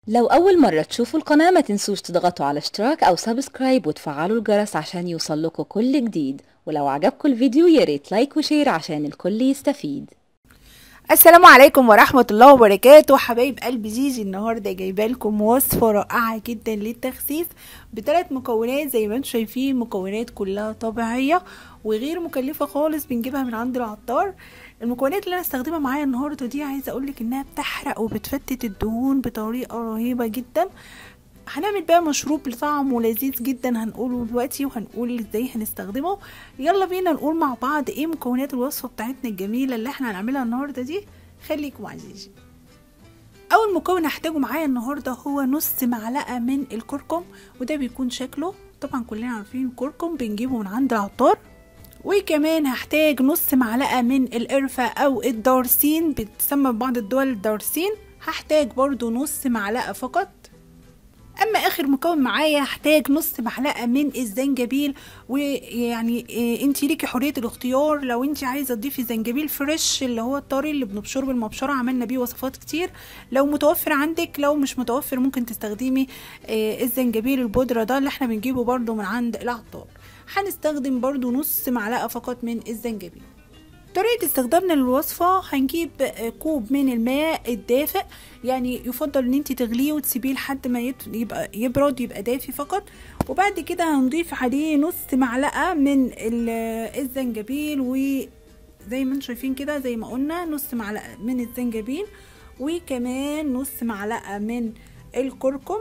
لو أول مرة تشوفوا القناة ما تنسوش تضغطوا على اشتراك أو سبسكرايب وتفعلوا الجرس عشان يوصلكوا كل جديد ولو عجبكم الفيديو ياريت لايك وشير عشان الكل يستفيد السلام عليكم ورحمة الله وبركاته حبايب قلب زيزي النهاردة جايبه لكم وصفة رائعة جدا للتخسيس بثلاث مكونات زي ما انتم شايفين مكونات كلها طبيعية وغير مكلفة خالص بنجيبها من عند العطار المكونات اللي انا استخدمها معايا النهاردة دي عايزة اقولك انها بتحرق وبتفتت الدهون بطريقة رهيبة جدا هنعمل بقى مشروب لطعمه لذيذ جدا هنقوله دلوقتي وهنقول ازاي هنستخدمه يلا بينا نقول مع بعض ايه مكونات الوصفه بتاعتنا الجميله اللي احنا هنعملها النهارده دي خليكم مع جيجي اول مكون هحتاجه معايا النهارده هو نص معلقه من الكركم وده بيكون شكله طبعا كلنا عارفين الكركم بنجيبه من عند العطار وكمان هحتاج نص معلقه من القرفه او الدارسين بتسمى ببعض الدول الدارسين هحتاج برضو نص معلقه فقط اما اخر مكون معايا هحتاج نص معلقه من الزنجبيل ويعني إيه انت ليكي حريه الاختيار لو انت عايزه تضيفي زنجبيل فريش اللي هو الطري اللي بنبشره بالمبشره عملنا بيه وصفات كتير لو متوفر عندك لو مش متوفر ممكن تستخدمي إيه الزنجبيل البودره ده اللي احنا بنجيبه برده من عند العطار هنستخدم برده نص معلقه فقط من الزنجبيل طريقة استخدامنا للوصفة هنجيب كوب من الماء الدافئ يعني يفضل ان انت تغليه وتسيبيه لحد ما يبقى يبرد يبقى دافي فقط وبعد كده هنضيف عليه نص معلقة من الزنجبيل وزي ما انتم شايفين كده زي ما قلنا نص معلقة من الزنجبيل وكمان نص معلقة من الكركم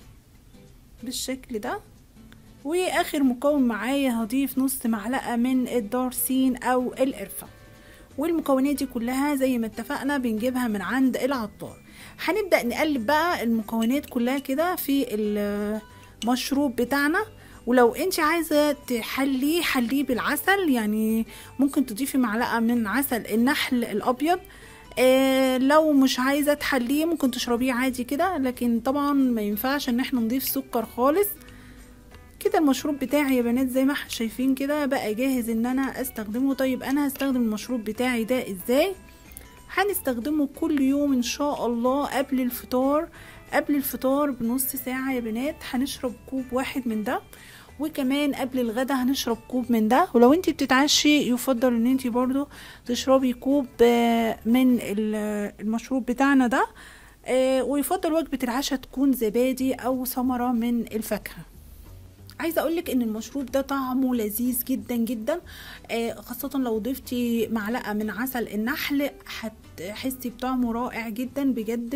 بالشكل ده واخر مكون معايا هضيف نص معلقة من الدارسين او القرفة والمكونات دي كلها زي ما اتفقنا بنجيبها من عند العطار هنبدأ نقلب بقى المكونات كلها كده في المشروب بتاعنا ولو انت عايزة تحليه حليه بالعسل يعني ممكن تضيفي معلقة من عسل النحل الابيض آه لو مش عايزة تحليه ممكن تشربيه عادي كده لكن طبعا ما ينفعش ان احنا نضيف سكر خالص كده المشروب بتاعي يا بنات زي ما احنا شايفين كده بقى جاهز ان انا استخدمه طيب انا هستخدم المشروب بتاعي ده ازاي هنستخدمه كل يوم ان شاء الله قبل الفطار قبل الفطار بنص ساعة يا بنات هنشرب كوب واحد من ده وكمان قبل الغدا هنشرب كوب من ده ولو انت بتتعشي يفضل ان انت برضو تشربي كوب من المشروب بتاعنا ده ويفضل وجبة العشاء تكون زبادي او ثمرة من الفاكهة عايزه اقولك ان المشروب ده طعمه لذيذ جدا جدا آه خاصه لو ضفتي معلقه من عسل النحل هتحسي بطعمه رائع جدا بجد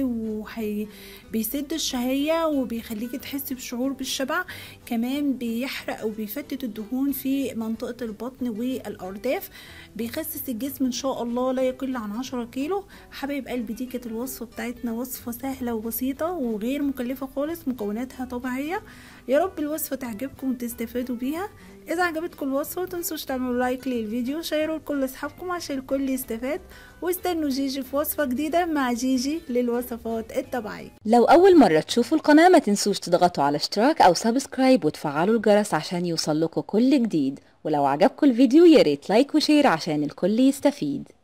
وبيسد الشهيه وبيخليكي تحسي بشعور بالشبع كمان بيحرق وبيفتت الدهون في منطقه البطن والارداف بيخسس الجسم ان شاء الله لا يقل عن 10 كيلو حبايب قلبي دي كانت الوصفه بتاعتنا وصفه سهله وبسيطه وغير مكلفه خالص مكوناتها طبيعيه يا رب الوصفه تعجبكم وتستفادوا بيها اذا عجبتكم الوصفه متنسوش تعملوا لايك للفيديو شيروا لكل اصحابكم عشان الكل يستفاد واستنوا جيجي في وصفه جديده مع جيجي للوصفات الطبيعيه لو أول مرة تشوفوا القناة ما تنسوش تضغطوا على اشتراك أو سبسكرايب وتفعلوا الجرس عشان يوصلكوا كل جديد ولو عجبكم الفيديو ياريت لايك وشير عشان الكل يستفيد